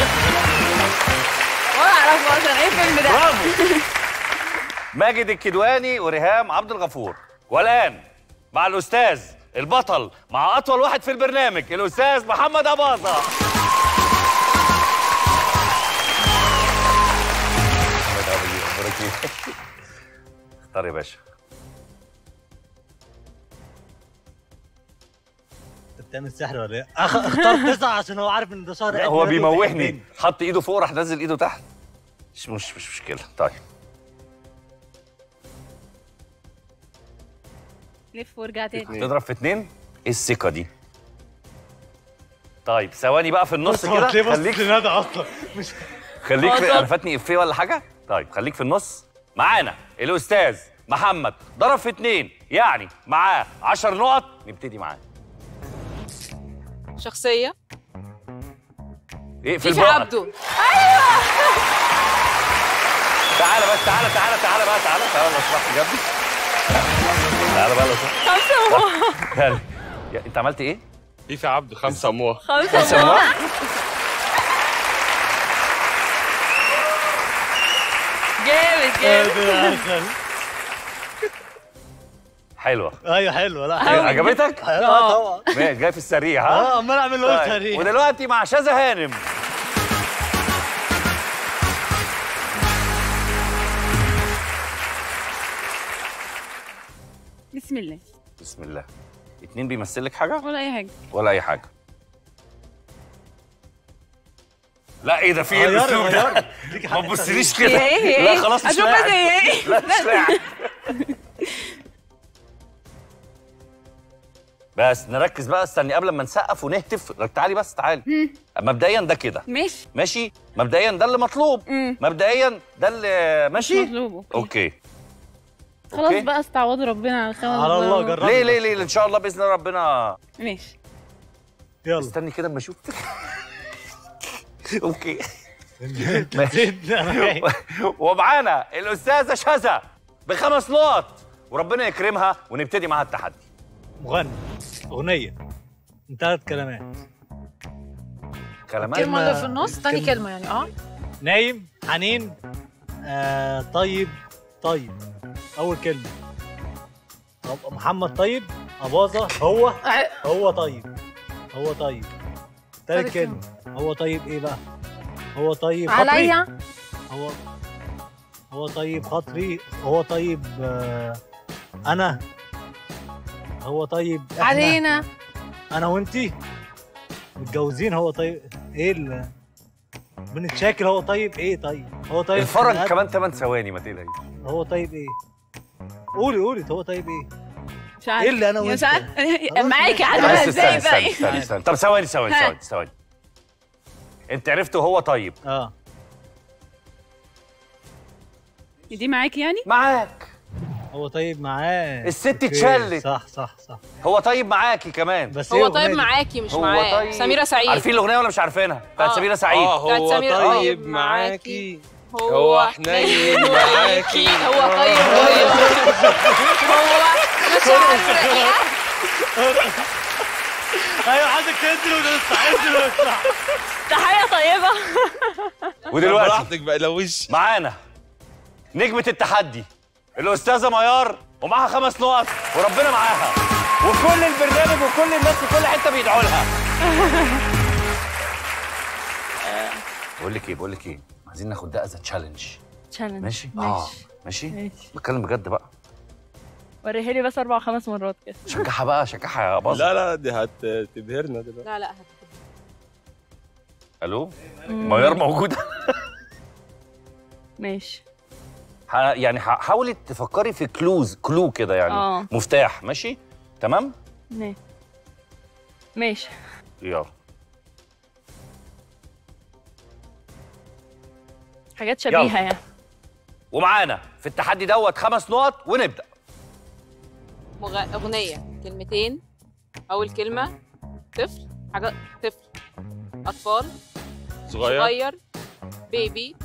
ولا اعرفه اصلا ايه الفيلم ده برافو ماجد الكدواني وريهام عبد الغفور والان مع الاستاذ البطل مع اطول واحد في البرنامج الاستاذ محمد اباظه محمد أباظة، أخبارك إيه؟ اختار يا باشا انت بتعمل سحر ولا ايه؟ أخ... اختار تسعه عشان هو عارف ان ده شهر لا عيد هو ميلاده بيموهني وبيحبني. حط ايده فوق راح نزل ايده تحت مش مش مش مشكله طيب لف وارجع تاني تضرب في اتنين ايه الثقه دي طيب ثواني بقى في النص بص هو هتلاقيه كده بص خليك لندى اصلا مش خليك في اتفضل. انا فاتني افيه ولا حاجه طيب خليك في النص معانا الاستاذ محمد ضرب في اتنين يعني معاه 10 نقط نبتدي معاه شخصية ايه في فيفي البقى عبده تعالى بس تعالى تعالى تعالى بقى تعالى تعالى لو سمحت جنبي تعالى بقى لو سمحت خمسة وموت تعالى. يا- انت عملت ايه؟ في في عبده خمسه موه خمسة سموه؟ وموت جامد جامد قادر عسل. حلوه ايوه حلوه لا حلوه عجبتك؟ اه طبعا ماشي جاي في السريع ها؟ اه عمال اعمل له طيب. تاريخ ودلوقتي مع شاذة هانم بسم الله بسم الله اتنين بيمثل لك حاجه ولا اي حاجه ولا اي حاجه لا ايه ده في ايه غيري- الاسلوب ده غيري. ليكي ما حاجة تبصليش هي كده ايه هي لا ايه خلاص مش اشوف بس لاعب. هي ايه لا مش لاعب بس نركز بقى استني قبل ما نسقف ونهتف لك تعالي بس تعالي مبدئيا ده كده ماشي ماشي مبدئيا ده اللي مطلوب مم. مبدئيا ده اللي ماشي مطلوب اوكي اوكي خلاص أوكي. بقى استعوضوا ربنا على خمس على الله ضرب. جربي ليه ليه ليه ان شاء الله باذن الله ربنا ماشي يلا استني كده اما اشوف اوكي زدنا أنا جاي. ومعانا الاستاذه شذا بخمس نقط وربنا يكرمها ونبتدي معاها التحدي مغني اغنيه من ثلاث كلمات كلمات الكلمه اللي كلمة- في النص تاني كلمة- كلمه يعني اه نايم حنين آه طيب طيب اول كلمه طب محمد طيب اباظه هو ع- هو طيب هو طيب تالت تالت كلمه هو طيب ايه بقى هو طيب خاطري عليا هو هو طيب خاطري هو طيب آه انا هو طيب احنا علينا انا وانتي متجوزين هو طيب ايه ال بنتشاكل هو طيب ايه طيب هو طيب الفرج خناقات؟ كمان 8 ثواني ما تقلقيش هو طيب ايه قولي قولي هو طيب ايه مش عارف ايه اللي انا مش وانت عارف خلاص معاكي ماشي. عارفه بس ازاي استني بقى استني استني استني طب ثواني ثواني ها. ثواني ثواني انت عرفت هو طيب اه دي معاكي يعني معاك هو طيب معاه الست أوكي، اتشلت. صح صح صح هو طيب معاكي كمان بس هو إيه طيب الأغنية دي؟ معاكي مش هو معاه طيب سميرة سعيد عارفين الاغنيه ولا مش عارفينها بتاعت آه. سميرة سعيد اه بتاعت هو سمير طيب طيب معاكي هو هو حنين معاكي هو طيب طيب هو مش عارفة ايوه عايزك تنزل وتطلع انزل وتطلع تحية طيبة ودلوقتي براحتك بقى لوش معانا نجمة التحدي الأستاذة ميار ومعاها خمس نقط وربنا معاها وكل البرنامج وكل الناس في كل حتة بيدعوا لها بقول لك ايه بقول لك ايه عايزين ناخد ده از تشالنج تشالنج ماشي اه ماشي ماشي بتكلم بجد بقى وريها لي بس اربع خمس مرات كده شجعها بقى شجعها يا باظ لا لا دي هتبهرنا دلوقتي لا لا هت- الو ميار موجودة ماشي ح- يعني ح- حاولي تفكري في كلوز كلو كده يعني آه. مفتاح ماشي تمام ماشي ماشي يلا حاجات يلا. شبيهة يعني ومعانا في التحدي دوت خمس نقط ونبدأ مغ... أغنية كلمتين أول كلمة طفل حاجة طفل أطفال صغير صغير بيبي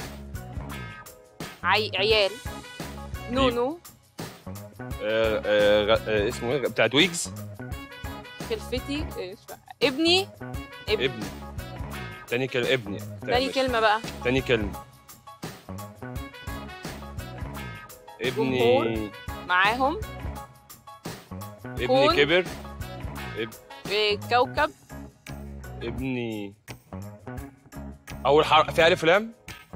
عي... عيال نونو آه، آه، غ- آه، اسمه ايه بتاعت ويجز خلفتي إيه، مش فاكرة. ابني ابني ابني تاني كلمة ابني تاني كلمة بقى تاني كلمة ابني جمهور. معاهم ابني كون. كبر اب... إيه، كوكب ابني اول حرف في الف لام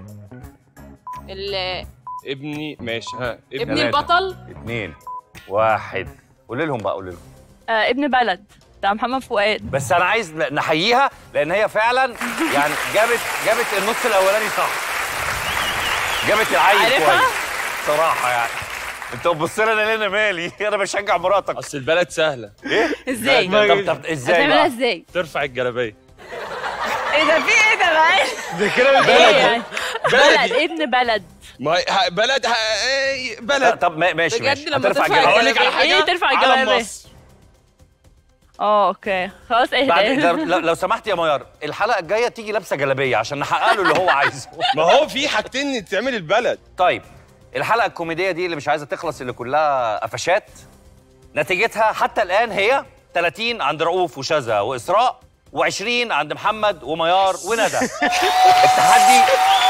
ال... ابني ماشي ها ابني ابني تلاتة. البطل اتنين واحد قولي لهم بقى قولي لهم آه ابن بلد بتاع محمد فؤاد بس انا عايز ن- نحييها لان هي فعلا يعني جابت جابت النص الاولاني صح جابت العيل عارفها؟ كويس صراحه يعني انت بتبص لي انا ليه انا مالي انا بشجع مراتك اصل البلد سهلة ازاي؟ لا، طب طب ازاي هتعملها بقى ازاي؟ ترفع الجلابية ايه ده في ايه ده بقى؟ ده كده ايه يعني؟ بلدي. بلد ابن بلد ما هي- ه- بلد ه- إيه، لا، بلد طب ما- ماشي بجد ماشي لما هترفع ترفع الجلابيه هقول لك على حاجة ايه ترفع علم الجلابية؟ مصر اه اوكي خلاص بعد اهدى لو, لو- لو سمحت يا ميار الحلقه الجايه تيجي لابسه جلابيه عشان نحقق له اللي هو عايزه ما هو في حاجتين تعمل البلد طيب الحلقه الكوميديه دي اللي مش عايزه تخلص اللي كلها قفشات نتيجتها حتى الان هي 30 عند رؤوف وشذا واسراء و20 عند محمد وميار وندى التحدي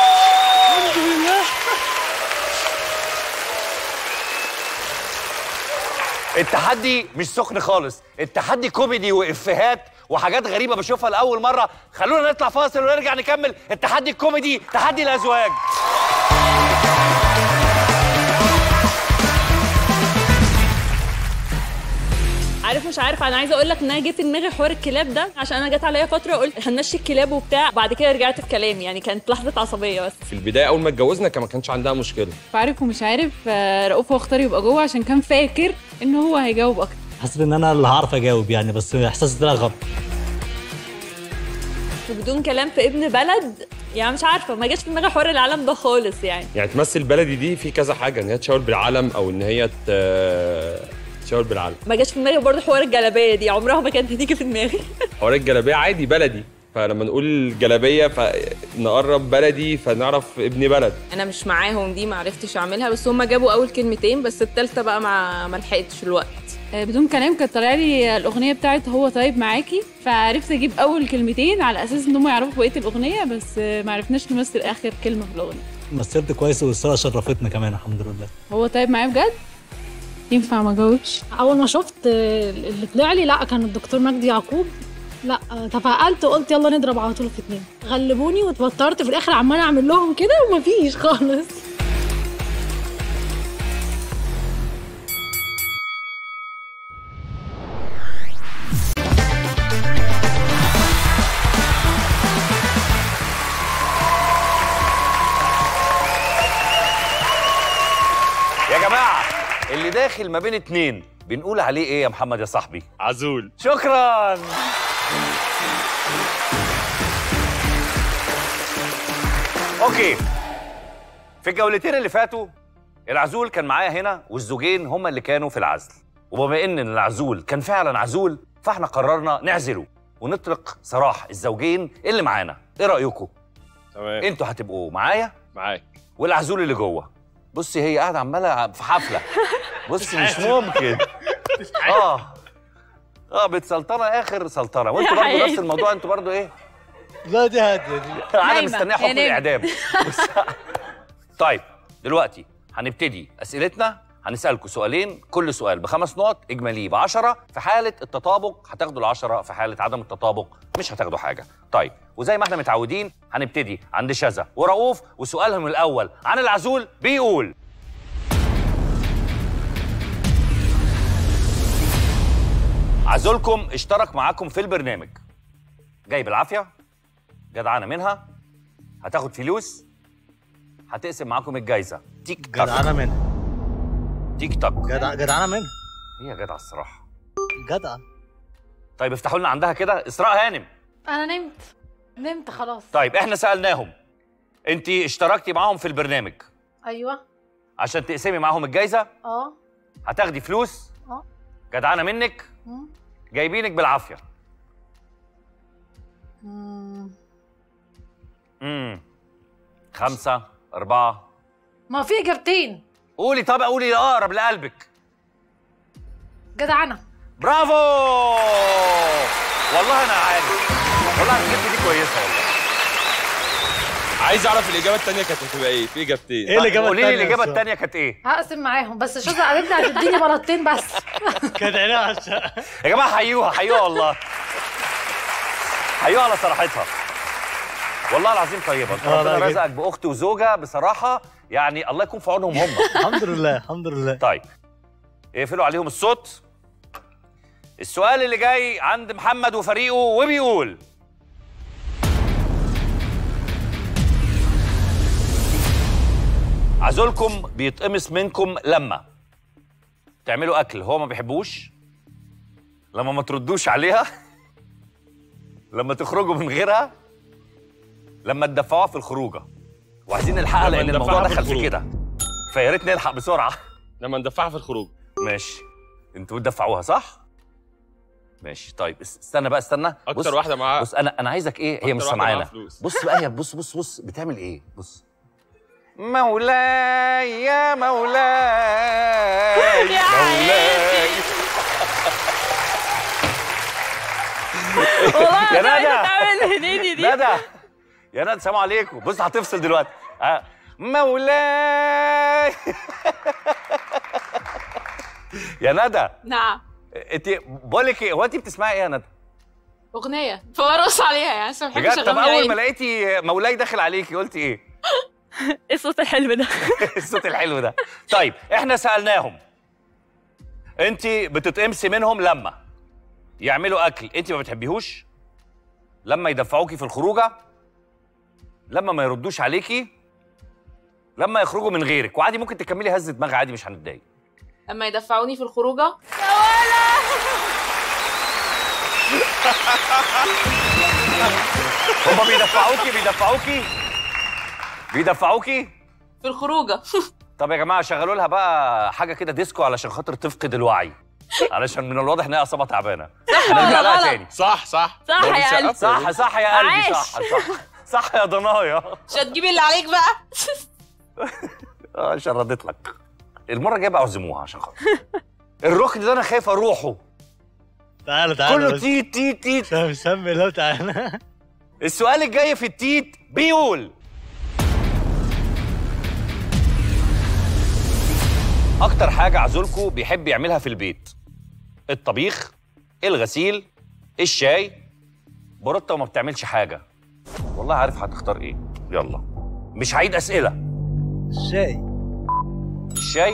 التحدي مش سخن خالص التحدي كوميدي وافيهات وحاجات غريبه بشوفها لاول مره خلونا نطلع فاصل ونرجع نكمل التحدي الكوميدي تحدي الازواج عارف مش عارف انا عايزه اقول لك ان انا جه في دماغي حوار الكلاب ده عشان انا جت عليا فتره قلت هنمشي الكلاب وبتاع بعد كده رجعت في كلامي يعني كانت لحظه عصبيه بس في البدايه اول ما اتجوزنا كان ما كانش عندها مشكله عارف ومش عارف آه، رؤوف هو اختار يبقى جوه عشان كان فاكر ان هو هيجاوب اكتر حاسس ان انا اللي هعرف اجاوب يعني بس احساسي طلع غلط وبدون كلام في ابن بلد يعني مش عارفه ما جاش في دماغي حوار العالم ده خالص يعني يعني تمثل بلدي دي في كذا حاجه ان هي تشاور بالعلم او ان هي ت- تشاور بالعلم ما جاش في دماغي برضه حوار الجلابيه دي عمرها ما كانت هتيجي في دماغي حوار الجلابيه عادي بلدي فلما نقول جلابيه فنقرب بلدي فنعرف ابن بلد انا مش معاهم دي ما عرفتش اعملها بس هم جابوا اول كلمتين بس التالتة بقى ما ما لحقتش الوقت آه، بدون كلام كانت طالعه لي الاغنيه بتاعت هو طيب معاكي فعرفت اجيب اول كلمتين على اساس ان هم يعرفوا بقيه الاغنيه بس آه، ما عرفناش نمثل اخر كلمه في الاغنيه مثلت كويس والصوره شرفتنا كمان الحمد لله هو طيب معايا بجد ينفع ما اجاوبش اول ما شفت اللي طلع لي لا كان الدكتور مجدي يعقوب لا تفائلت وقلت يلا نضرب على طول في اتنين غلبوني واتوترت في الاخر عماله اعمل لهم كده ومفيش خالص يا جماعه اللي داخل ما بين اتنين بنقول عليه ايه يا محمد يا صاحبي عزول شكرا اوكي في الجولتين اللي فاتوا العزول كان معايا هنا والزوجين هما اللي كانوا في العزل وبما ان العزول كان فعلا عزول فاحنا قررنا نعزله ونطلق سراح الزوجين اللي معانا ايه رايكم تمام انتوا هتبقوا معايا معاك والعزول اللي جوه بصي هي قاعده عماله في حفله بصي مش ممكن اه اه بتسلطنه اخر سلطنه وانتوا يا برضه نفس حياتي. الموضوع انتوا برضه ايه لا دي هاديه دي انا نايمة. مستنيه هي حكم نايمة. الاعدام بس- طيب دلوقتي هنبتدي اسئلتنا هنسالكم سؤالين كل سؤال بخمس نقط اجمالي ب 10 في حاله التطابق هتاخدوا العشرة في حاله عدم التطابق مش هتاخدوا حاجه طيب وزي ما احنا متعودين هنبتدي عند شذا ورؤوف وسؤالهم الاول عن العزول بيقول عزولكم اشترك معاكم في البرنامج جاي بالعافيه جدعانه منها هتاخد فلوس هتقسم معاكم الجايزه تيك تاك جدعانه منها تيك تاك جدع جدعانه منها هي جدعه الصراحه جدع طيب افتحوا لنا عندها كده اسراء هانم انا نمت نمت خلاص طيب احنا سالناهم انت اشتركتي معاهم في البرنامج ايوه عشان تقسمي معاهم الجايزه اه هتاخدي فلوس اه جدعانه منك مم. جايبينك بالعافيه مم. امم خمسة أربعة ما في اجابتين قولي طب قولي أقرب لقلبك جدعنه برافو والله أنا عارف والله الكلمة دي كويسة والله عايز اعرف الاجابه الثانيه كانت هتبقى ايه في اجابتين ايه الاجابه قولي لي التانية الإجابة بس؟ التانية كانت إيه هقسم معاهم بس شوزة قالت لي هتديني بلاطتين بس كانت عينيها على الشقة. يا جماعة حيوها حيوها والله حيوها على صراحتها والله العظيم طيبة انت آه، ربنا لا، رزقك بأخت وزوجة بصراحة يعني الله يكون في عونهم هم الحمد لله الحمد لله طيب اقفلوا عليهم الصوت السؤال اللي جاي عند محمد وفريقه وبيقول عزولكم بيتقمص منكم لما تعملوا اكل هو ما بيحبوش لما ما تردوش عليها لما تخرجوا من غيرها لما تدفعوها في الخروجه وعايزين نلحقها لما لان الموضوع ندفعها في دخل في الخروج. كده فيا ريت نلحق بسرعه لما ندفعها في الخروج ماشي انتوا بتدفعوها صح؟ ماشي طيب اس- استنى بقى استنى اكتر بص واحده معاها بص انا انا عايزك ايه هي أكتر مش واحدة معاها سامعانا فلوس. بص بقى هي بص بص بص بتعمل ايه بص مولاي يا مولاي يا مولاي والله يا انا عايزه ندى. تعمل هنيدي دي ندى يا ندى سلام عليكم بص هتفصل دلوقتي آه. مولاي يا ندى نعم انت بقول لك ايه هو انت بتسمعي ايه يا ندى؟ اغنيه فبرقص عليها يعني بس ما بحبش بجد طب اغني اول ما عيني. لقيتي مولاي داخل عليكي قلتي ايه؟ ايه الصوت الحلو ده الصوت الحلو ده طيب احنا سالناهم انت بتتقمصي منهم لما يعملوا اكل انت ما بتحبيهوش لما يدفعوكي في الخروجه لما ما يردوش عليكي لما يخرجوا من غيرك وعادي ممكن تكملي هز دماغ عادي مش هنتضايق اما يدفعوني في الخروجه هما بيدفعوكي بيدفعوكي بيدفعوكي في الخروجه طب يا جماعه شغلوا لها بقى حاجه كده ديسكو علشان خاطر تفقد الوعي علشان من الواضح ان هي اصابها تعبانه هنرجع ولا لها غلط؟ تاني صح صح صح برافو يا سقف. قلبي. صح صح يا قلبي عاش. صح صح صح يا ضنايا مش هتجيبي اللي عليك بقى اه شردت لك المره الجايه بقى اعزموها عشان خاطر الركن ده انا خايف اروحه تعالى تعالى كله بس. تيت تيت تيت سامي سامي لو تعالى السؤال الجاي في التيت بيقول اكتر حاجه عزولكو بيحب يعملها في البيت الطبيخ الغسيل الشاي بروتا وما بتعملش حاجه والله عارف هتختار ايه يلا مش هعيد اسئله الشاي الشاي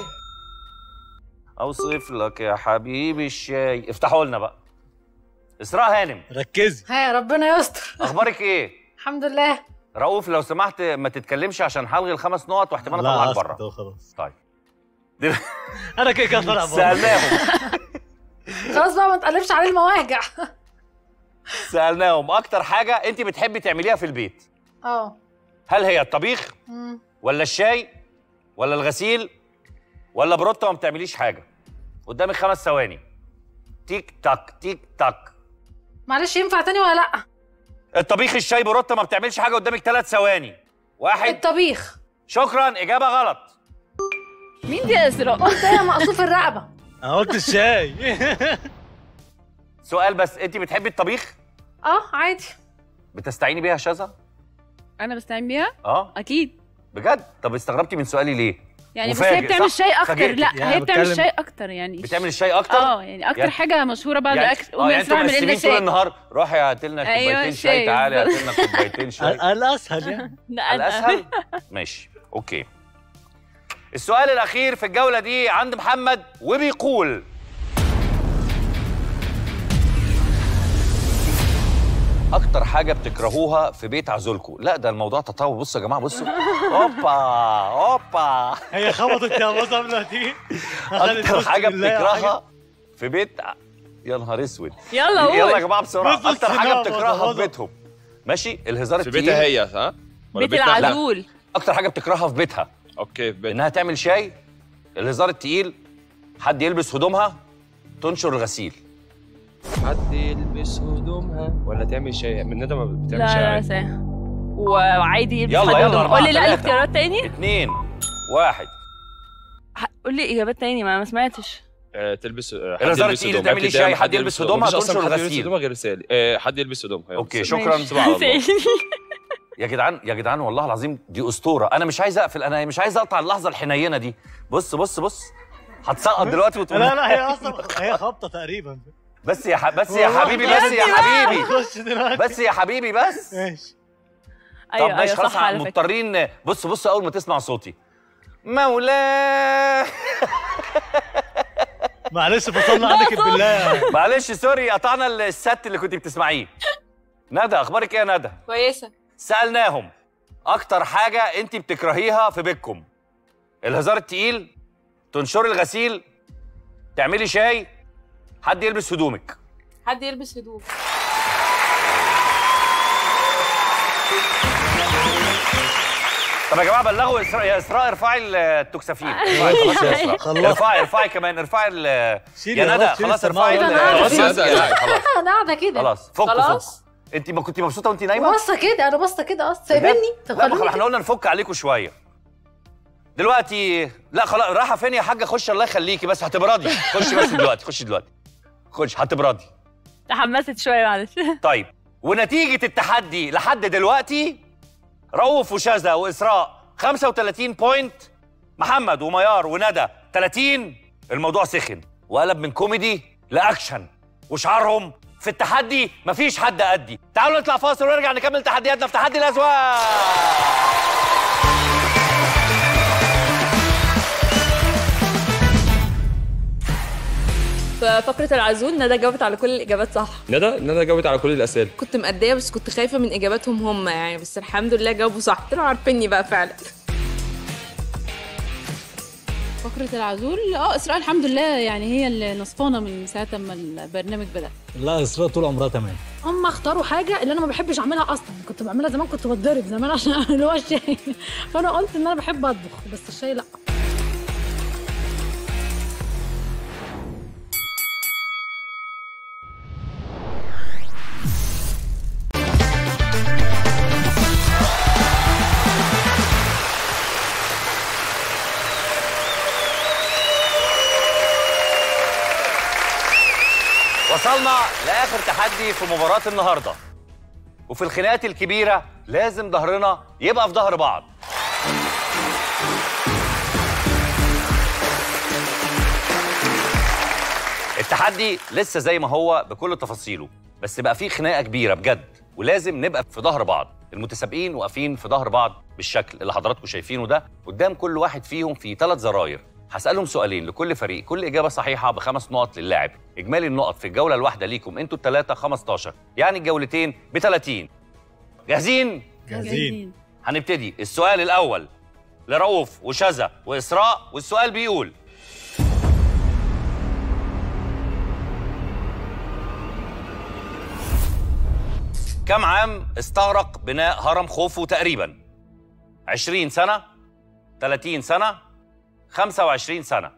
اوصف لك يا حبيبي الشاي افتحوا لنا بقى اسراء هانم ركزي ها ربنا يستر اخبارك ايه الحمد لله رؤوف لو سمحت ما تتكلمش عشان هلغي الخمس نقط واحتمال لا اطلعك اسكت بره أهو خلاص طيب انا كده كده طالع بره سالناهم خلاص بقى ما تقلبش عليه المواجع سالناهم اكتر حاجه انت بتحبي تعمليها في البيت اه هل هي الطبيخ مم. ولا الشاي ولا الغسيل ولا بروتا وما بتعمليش حاجه قدامك خمس ثواني تيك تاك تيك تاك معلش ينفع تاني ولا لا الطبيخ الشاي بروتا ما بتعملش حاجه قدامك ثلاث ثواني واحد الطبيخ شكرا اجابه غلط مين دي يا اسراء قلت هي مقصوف الرقبه انا قلت الشاي سؤال بس انت بتحبي الطبيخ اه عادي بتستعيني بيها شذا انا بستعين بيها اه اكيد بجد طب استغربتي من سؤالي ليه يعني بس مفاجئ، هي بتعمل صح؟ شاي اكتر فاجئتك. لا يعني هي بتعمل بتكلم- شاي اكتر يعني بتعمل الشاي اكتر اه يعني اكتر يعني- حاجه مشهوره بعد يعني الاكل اه قومي يعني اسرع انتوا اعمل لنا مقسمين طول شاي النهار روحي هات لنا أيوة، كوبايتين شاي شاي تعالي هات بالظبط. لنا كوبايتين شاي الاسهل يعني لا انا الاسهل ماشي اوكي السؤال الاخير في الجوله دي عند محمد وبيقول اكتر حاجه بتكرهوها في بيت عزولكم لا ده الموضوع تطور بصوا يا جماعه بصوا اوبا اوبا هي خبطت يا باظ قبل ما تيجي اكتر حاجه بالله يا بتكرهها في بيت ع- يا نهار اسود يلا قول يلا يا جماعه بسرعه بص اكتر حاجه السناب بتكرهها في وضع- بيتهم ماشي الهزار في التقيل بيتها هي ها ولا بيت بيتنا إحنا؟ العزول اكتر حاجه بتكرهها في بيتها اوكي في بيت انها تعمل شاي الهزار التقيل حد يلبس هدومها تنشر الغسيل حد يلبس هدومها ولا تعمل شاي من ندى ما لا بتعمل شاي لا عادي. سا وعادي يلبس يلا، حد يلا، هدوم. أربعة، قول لي لا ثلاثة. الاختيارات تاني اتنين واحد ح- قول لي اجابات تاني ما ما سمعتش آه، تلبس آه، حد الهزار يلبس التقيل هدوم. تعملي أكيد شاي، دايما حد يلبس هدومها، مفيش أصلاً تنشر حد يلبس الغسيل. هدومها غير سالي آه، حد يلبس هدومها يلا. اوكي ماشي. شكرا سبحان الله يا جدعان يا جدعان والله العظيم دي اسطوره انا مش عايز اقفل انا مش عايز اقطع اللحظه الحنينه دي بص بص بص هتسقط دلوقتي وتقول لا لا هي اصلا هي خبطه تقريبا بس يا ح... بس يا والله حبيبي بس يا حبيبي خش دلوقتي بس يا حبيبي بس ماشي طب ايوه ماشي ايوه خلاص صح على فكره مضطرين بص بص اول ما تسمع صوتي مولاي معلش فصلنا عنك بالله معلش سوري قطعنا الست اللي كنت بتسمعيه ندى اخبارك ايه يا ندى كويسه سالناهم اكتر حاجه انت بتكرهيها في بيتكم الهزار التقيل تنشري الغسيل تعملي شاي حد يلبس هدومك حد يلبس هدوم طب يا جماعه بلغوا إسراء يا اسراء ارفعي التوكسافين ارفعي خلاص يا اسراء خلاص. ارفعي ارفعي كمان ارفعي ال- شيلي يا ندى خلاص، شيلي خلاص السماعة ارفعي ولا- ال- خلاص يا ندى، لا. خلاص انا قاعده كده خلاص فك خلاص. فك انت ما كنت مبسوطه وانت نايمه باصه كده انا باصه كده اصلا سايبني طب لا ما خلوني احنا قلنا نفك عليكم شويه دلوقتي لا خلاص رايحه فين يا حاجه خش الله يخليكي بس هتبردي خشي بس دلوقتي خشي دلوقتي خش هتبردي تحمست شويه معلش طيب ونتيجه التحدي لحد دلوقتي رؤوف وشاذة واسراء 35 بوينت محمد وميار وندى 30 الموضوع سخن وقلب من كوميدي لاكشن وشعارهم في التحدي مفيش حد قدي تعالوا نطلع فاصل ونرجع نكمل تحدياتنا في تحدي الازواج في فقره العزول ندى جاوبت على كل الاجابات صح ندى ندى جاوبت على كل الاسئله كنت مأدية بس كنت خايفة من إجاباتهم هم يعني بس الحمد لله جاوبوا صح طلعوا عارفيني بقى فعلا فقرة العزول اه اسراء الحمد لله يعني هي اللي نصفانة من ساعة ما البرنامج بدأ لا اسراء طول عمرها تمام هم اختاروا حاجه اللي انا ما بحبش اعملها اصلا كنت بعملها زمان كنت بتضرب زمان عشان اللي هو الشاي فانا قلت ان انا بحب اطبخ بس الشاي لا وصلنا لاخر تحدي في مباراه النهارده وفي الخناقات الكبيره لازم ظهرنا يبقى في ظهر بعض التحدي لسه زي ما هو بكل تفاصيله بس بقى فيه خناقه كبيره بجد ولازم نبقى في ظهر بعض المتسابقين واقفين في ظهر بعض بالشكل اللي حضراتكم شايفينه ده قدام كل واحد فيهم في ثلاث زراير هسألهم سؤالين لكل فريق كل إجابة صحيحة بخمس نقط للاعب إجمالي النقط في الجولة الواحدة ليكم أنتوا الثلاثة 15 يعني الجولتين ب 30 جاهزين؟ جاهزين. هنبتدي السؤال الأول لرؤوف وشذا وإسراء والسؤال بيقول كم عام استغرق بناء هرم خوفو تقريبا 20 سنة 30 سنة 25 سنة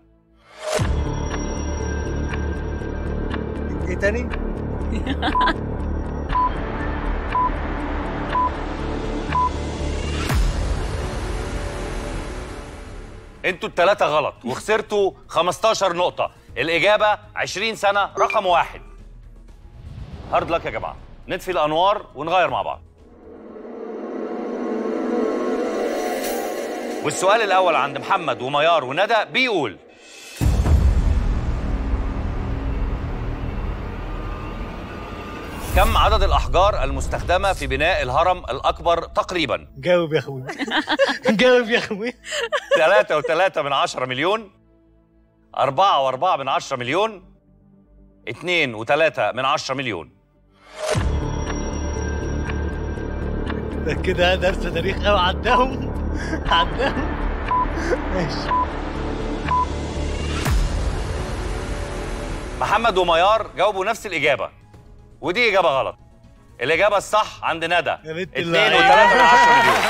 ايه تاني؟ انتوا التلاتة غلط وخسرتوا 15 نقطة الإجابة 20 سنة رقم واحد هارد لك يا جماعة نطفي الأنوار ونغير مع بعض والسؤال الأول عند محمد وميار وندى بيقول كم عدد الأحجار المستخدمة في بناء الهرم الأكبر تقريبا؟ جاوب يا اخوي جاوب يا اخوي ثلاثة وثلاثة من عشرة مليون أربعة وأربعة من عشرة مليون اتنين وثلاثة من عشرة مليون ده كده درس تاريخ قوي عداهم عداهم ماشي محمد وميار جاوبوا نفس الإجابة ودي إجابة غلط الإجابة الصح عند ندى اتنين اللعيبة. وثلاثة من عشرة مليون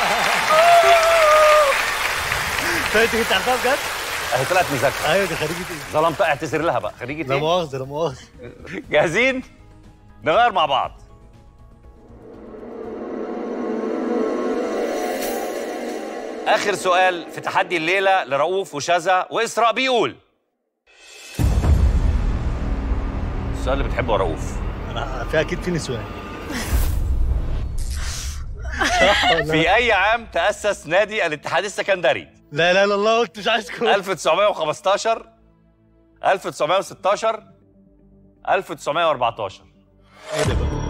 فانت كنت عارفها بجد؟ أهي طلعت مذاكرة ايوه دي خريجة ايه؟ ظلمت اعتذر لها بقى خريجة لا إيه؟ مؤاخذة لا مؤاخذة جاهزين؟ نغير مع بعض آخر سؤال في تحدي الليلة لرؤوف وشذا وإسراء بيقول السؤال اللي بتحبه يا رؤوف انا في اكيد في نسوان صح ولا في أي عام تأسس نادي الاتحاد السكندري؟ لا لا لا الله قلت مش عايز كوره 1915 1916 1914 ايه ده بقى؟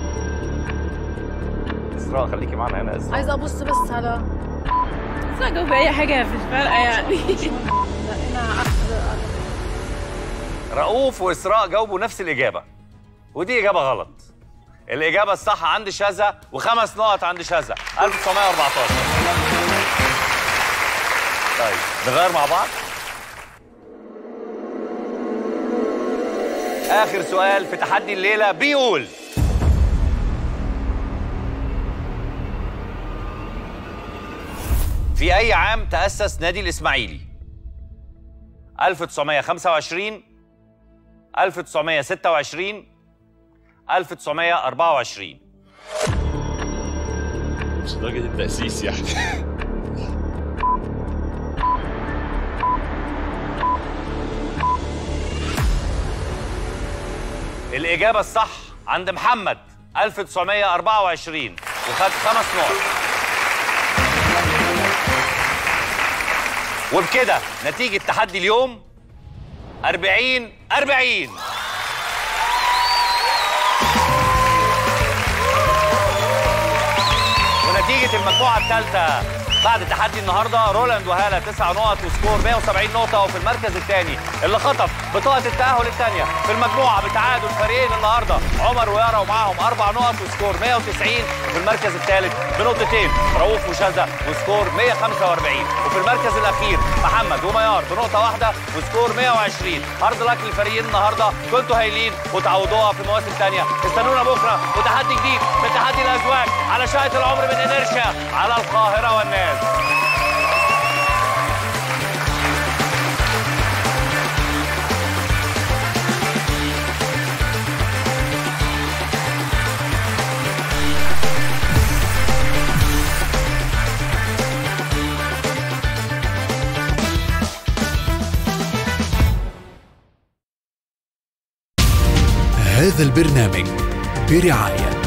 إسراء خليكي معانا هنا يا إسراء عايزه ابص بس على بس اجاوب اي حاجة في الفرقة يعني لا انا رؤوف وإسراء جاوبوا نفس الإجابة ودي إجابة غلط الإجابة الصح عند شذا وخمس نقط عند شذا 1914 طيب نغير مع بعض آخر سؤال في تحدي الليلة بيقول في أي عام تأسس نادي الإسماعيلي؟ 1925 1926 1924 مش درجة التأسيس يعني الإجابة الصح عند محمد 1924 وخد خمس نقط وبكده نتيجة تحدي اليوم 40 40 ونتيجة المجموعة الثالثة بعد تحدي النهارده رولاند وهاله 9 نقط وسكور 170 نقطه وفي المركز الثاني اللي خطف بطاقه التاهل الثانيه في المجموعه بتعادل فريقين النهارده عمر ويارا ومعاهم اربع نقط وسكور 190 وفي المركز الثالث بنقطتين رؤوف وشذا وسكور 145 وفي المركز الاخير محمد وميار بنقطه واحده وسكور 120 هارد لك للفريقين النهارده كنتوا هايلين وتعوضوها في مواسم ثانيه استنونا بكره وتحدي جديد من تحدي الازواج على شاهد العمر من انرشيا على القاهره والناس هذا البرنامج برعاية